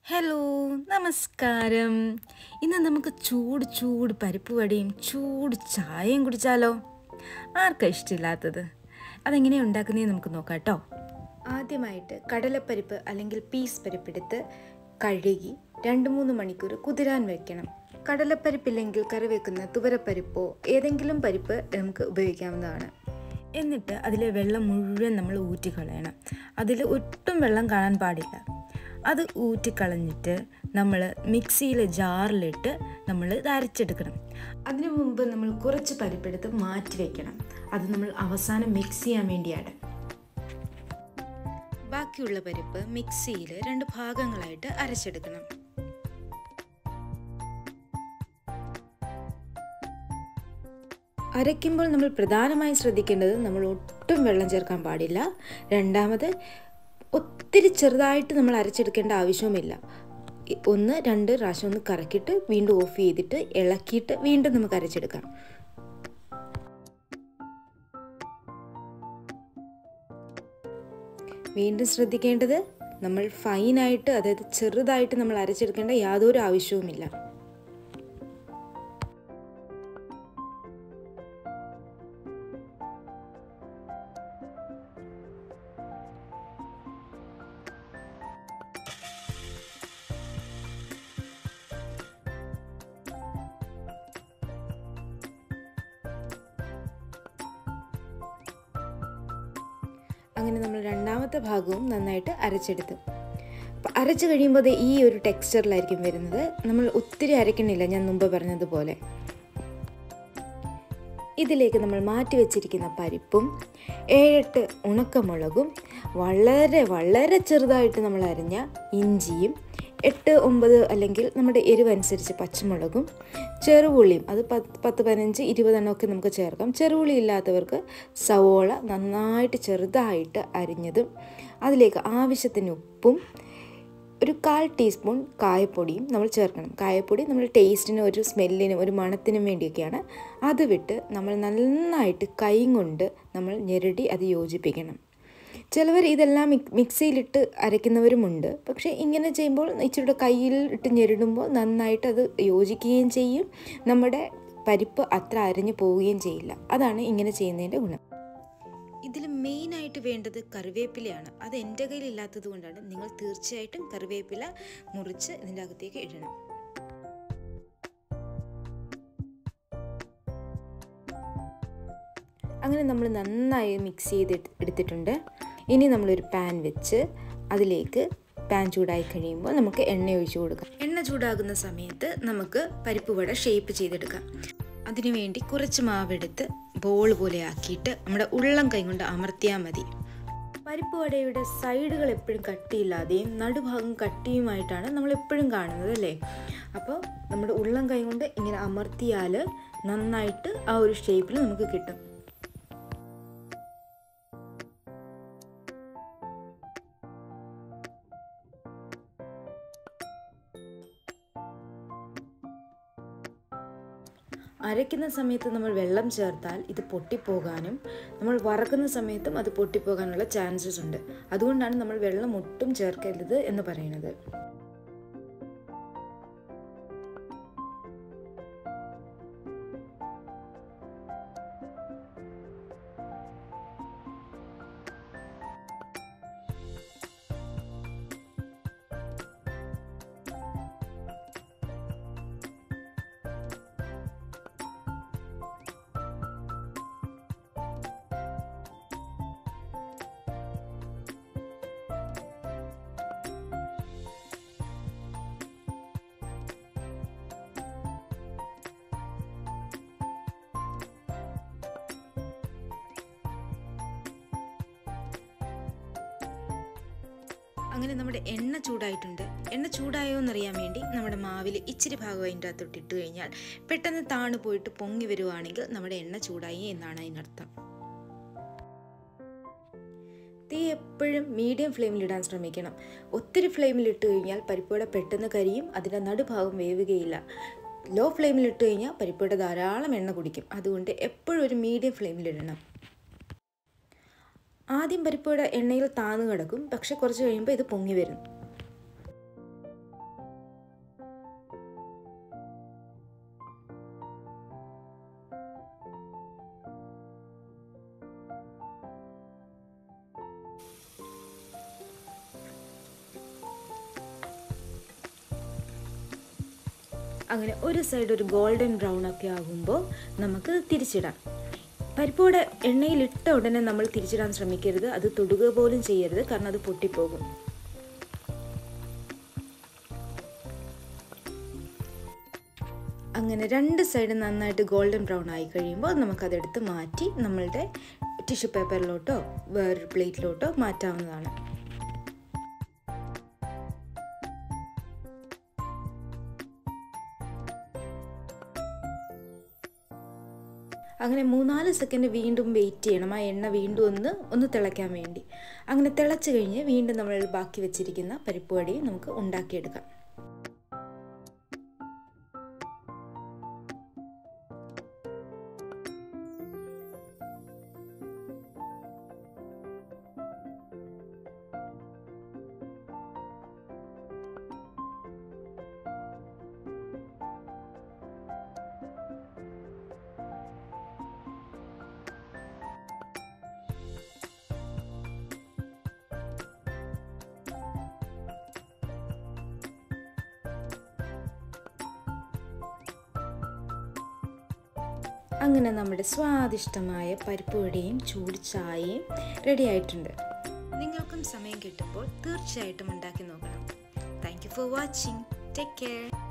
hello നമസ്കാരം ഇന്ന് നമുക്ക് ചൂട് ചൂട് പരിപ്പ് വടയും ചൂട് ചായയും കുടിച്ചാലോ ആർക്കാ ഇഷ്ടമില്ലാത്തത് അതെങ്ങനെയാണ് ഉണ്ടാക്കുന്നതെന്ന് നമുക്ക് നോക്കാം കേട്ടോ ആദ്യമായിട്ട് കടലപ്പരിപ്പ് അല്ലെങ്കിൽ പീസ് പരിപ്പെടുത്ത് കഴുകി രണ്ട് മൂന്ന് മണിക്കൂർ കുതിരാൻ വെക്കണം കടലപ്പരിപ്പില്ലെങ്കിൽ കറി വെക്കുന്ന തുവരപ്പരിപ്പോ ഏതെങ്കിലും പരിപ്പ് നമുക്ക് ഉപയോഗിക്കാവുന്നതാണ് എന്നിട്ട് അതിലെ വെള്ളം മുഴുവൻ നമ്മൾ ഊറ്റിക്കളയണം അതിൽ ഒട്ടും വെള്ളം കാണാൻ പാടില്ല അത് ഊറ്റിക്കളഞ്ഞിട്ട് നമ്മൾ മിക്സിയിലെ ജാറിലിട്ട് നമ്മൾ ഇത് അരച്ചെടുക്കണം അതിനു മുമ്പ് നമ്മൾ കുറച്ച് പരിപ്പെടുത്ത് മാറ്റി വെക്കണം അത് നമ്മൾ അവസാനം മിക്സ് ചെയ്യാൻ വേണ്ടിയാണ് ബാക്കിയുള്ള പരിപ്പ് മിക്സിയിൽ രണ്ട് ഭാഗങ്ങളായിട്ട് അരച്ചെടുക്കണം അരയ്ക്കുമ്പോൾ നമ്മൾ പ്രധാനമായും ശ്രദ്ധിക്കേണ്ടത് നമ്മൾ ഒട്ടും വെള്ളം ചേർക്കാൻ പാടില്ല രണ്ടാമത് ഒത്തിരി ചെറുതായിട്ട് നമ്മൾ അരച്ചെടുക്കേണ്ട ആവശ്യവുമില്ല ഒന്ന് രണ്ട് പ്രാവശ്യം ഒന്ന് കറക്കിയിട്ട് വീണ്ടും ഓഫ് ചെയ്തിട്ട് ഇളക്കിയിട്ട് വീണ്ടും നമുക്ക് അരച്ചെടുക്കാം വീണ്ടും ശ്രദ്ധിക്കേണ്ടത് നമ്മൾ ഫൈനായിട്ട് അതായത് ചെറുതായിട്ട് നമ്മൾ അരച്ചെടുക്കേണ്ട യാതൊരു ആവശ്യവുമില്ല അങ്ങനെ നമ്മൾ രണ്ടാമത്തെ ഭാഗവും നന്നായിട്ട് അരച്ചെടുത്തു അപ്പം അരച്ച് കഴിയുമ്പോൾ ഈ ഒരു ടെക്സ്ചറിലായിരിക്കും വരുന്നത് നമ്മൾ ഒത്തിരി അരക്കണില്ല ഞാൻ മുമ്പ് പറഞ്ഞതുപോലെ ഇതിലേക്ക് നമ്മൾ മാറ്റി വെച്ചിരിക്കുന്ന പരിപ്പും ഏഴെട്ട് ഉണക്കമുളകും വളരെ വളരെ ചെറുതായിട്ട് നമ്മൾ അരിഞ്ഞ ഇഞ്ചിയും എട്ട് ഒമ്പത് അല്ലെങ്കിൽ നമ്മുടെ എരിവനുസരിച്ച് പച്ചമുളകും ചെറുപുള്ളിയും അത് പത്ത് പത്ത് പതിനഞ്ച് ഇരുപതെണ്ണമൊക്കെ നമുക്ക് ചേർക്കാം ചെറുപുള്ളി ഇല്ലാത്തവർക്ക് സവോള നന്നായിട്ട് ചെറുതായിട്ട് അരിഞ്ഞതും അതിലേക്ക് ആവശ്യത്തിന് ഉപ്പും ഒരു കാൽ ടീസ്പൂൺ കായപ്പൊടിയും നമ്മൾ ചേർക്കണം കായപ്പൊടി നമ്മൾ ടേസ്റ്റിനും ഒരു സ്മെല്ലിനും ഒരു മണത്തിനും വേണ്ടിയൊക്കെയാണ് അത് വിട്ട് നമ്മൾ നന്നായിട്ട് കൈ കൊണ്ട് നമ്മൾ ഞെരടി അത് യോജിപ്പിക്കണം ചിലവർ ഇതെല്ലാം മിക് മിക്സിയിലിട്ട് അരയ്ക്കുന്നവരുമുണ്ട് പക്ഷേ ഇങ്ങനെ ചെയ്യുമ്പോൾ ഇച്ചിരി കയ്യിൽ ഇട്ട് ഞെരിടുമ്പോൾ നന്നായിട്ട് അത് യോജിക്കുകയും ചെയ്യും നമ്മുടെ പരിപ്പ് അത്ര അരഞ്ഞു പോവുകയും ചെയ്യില്ല അതാണ് ഇങ്ങനെ ചെയ്യുന്നതിൻ്റെ ഗുണം ഇതിൽ മെയിനായിട്ട് വേണ്ടത് കറിവേപ്പിലയാണ് അത് എൻ്റെ കയ്യിൽ ഇല്ലാത്തത് കൊണ്ടാണ് നിങ്ങൾ തീർച്ചയായിട്ടും കറിവേപ്പില മുറിച്ച് ഇതിൻ്റെ അകത്തേക്ക് ഇടണം അങ്ങനെ നമ്മൾ നന്നായി മിക്സ് ചെയ്ത് എടുത്തിട്ടുണ്ട് ഇനി നമ്മളൊരു പാൻ വെച്ച് അതിലേക്ക് പാൻ ചൂടായി കഴിയുമ്പോൾ നമുക്ക് എണ്ണ ഒഴിച്ചു കൊടുക്കാം എണ്ണ ചൂടാകുന്ന സമയത്ത് നമുക്ക് പരിപ്പ് വട ഷേപ്പ് ചെയ്തെടുക്കാം അതിനുവേണ്ടി കുറച്ച് മാവെടുത്ത് ബോൾ പോലെ ആക്കിയിട്ട് നമ്മുടെ ഉള്ളം കൈ കൊണ്ട് അമർത്തിയാൽ മതി പരിപ്പ് വടയുടെ സൈഡുകൾ എപ്പോഴും കട്ടിയില്ലാതെയും നടുഭാഗം കട്ടിയുമായിട്ടാണ് നമ്മൾ എപ്പോഴും കാണുന്നത് അല്ലേ അപ്പോൾ നമ്മുടെ ഉള്ളം കൈ കൊണ്ട് ഇങ്ങനെ അമർത്തിയാൽ നന്നായിട്ട് ആ ഒരു ഷേപ്പിൽ നമുക്ക് കിട്ടും അരയ്ക്കുന്ന സമയത്ത് നമ്മൾ വെള്ളം ചേർത്താൽ ഇത് പൊട്ടിപ്പോകാനും നമ്മൾ വറക്കുന്ന സമയത്തും അത് പൊട്ടിപ്പോകാനുള്ള ചാൻസസ് ഉണ്ട് അതുകൊണ്ടാണ് നമ്മൾ വെള്ളം ഒട്ടും ചേർക്കരുത് എന്ന് പറയുന്നത് അങ്ങനെ നമ്മുടെ എണ്ണ ചൂടായിട്ടുണ്ട് എണ്ണ ചൂടായോ എന്നറിയാൻ വേണ്ടി നമ്മുടെ മാവിൽ ഇച്ചിരി ഭാഗം അതിൻ്റെ അകത്തോട്ട് ഇട്ട് കഴിഞ്ഞാൽ പെട്ടെന്ന് താണു പോയിട്ട് പൊങ്ങി വരുവാണെങ്കിൽ നമ്മുടെ എണ്ണ ചൂടായി എന്നാണ് അതിനർത്ഥം തീ എപ്പോഴും മീഡിയം ഫ്ലെയിമിലിടാൻ ശ്രമിക്കണം ഒത്തിരി ഫ്ലെയിമിലിട്ട് കഴിഞ്ഞാൽ പരിപ്പുവട പെട്ടെന്ന് കരിയും അതിൻ്റെ നടുഭാഗം വേവുകയില്ല ലോ ഫ്ലെയിമിലിട്ട് കഴിഞ്ഞാൽ പരിപ്പുവട ധാരാളം എണ്ണ കുടിക്കും അതുകൊണ്ട് എപ്പോഴും ഒരു മീഡിയം ഫ്ലെയിമിലിടണം ആദ്യം പരിപ്പുവട എണ്ണയിൽ താന്നു കിടക്കും പക്ഷെ കുറച്ച് കഴിയുമ്പോൾ ഇത് പൊങ്ങി വരും അങ്ങനെ ഒരു സൈഡ് ഒരു ഗോൾഡൻ ബ്രൗൺ ഒക്കെ ആകുമ്പോൾ നമുക്ക് തിരിച്ചിടാം പരിപ്പോടെ എണ്ണയിലിട്ട ഉടനെ നമ്മൾ തിരിച്ചിടാൻ ശ്രമിക്കരുത് അത് തൊടുക പോലും ചെയ്യരുത് കാരണം അത് പൊട്ടിപ്പോകും അങ്ങനെ രണ്ട് സൈഡ് നന്നായിട്ട് ഗോൾഡൻ ബ്രൗൺ ആയി കഴിയുമ്പോൾ നമുക്കതെടുത്ത് മാറ്റി നമ്മളുടെ ടിഷ്യൂ പേപ്പറിലോട്ടോ വേറൊരു പ്ലേറ്റിലോട്ടോ മാറ്റാവുന്നതാണ് അങ്ങനെ മൂന്നാല് സെക്കൻഡ് വീണ്ടും വെയിറ്റ് ചെയ്യണം ആ എണ്ണ വീണ്ടും ഒന്ന് ഒന്ന് തിളയ്ക്കാൻ വേണ്ടി അങ്ങനെ തിളച്ച് കഴിഞ്ഞ് വീണ്ടും നമ്മൾ ബാക്കി വെച്ചിരിക്കുന്ന പരിപ്പ് വടിയും നമുക്ക് ഉണ്ടാക്കിയെടുക്കാം അങ്ങനെ നമ്മുടെ സ്വാദിഷ്ടമായ പരിപ്പ് വടയും ചൂട് ചായയും റെഡി ആയിട്ടുണ്ട് നിങ്ങൾക്കും സമയം കിട്ടുമ്പോൾ തീർച്ചയായിട്ടും ഉണ്ടാക്കി നോക്കണം thank you for watching take care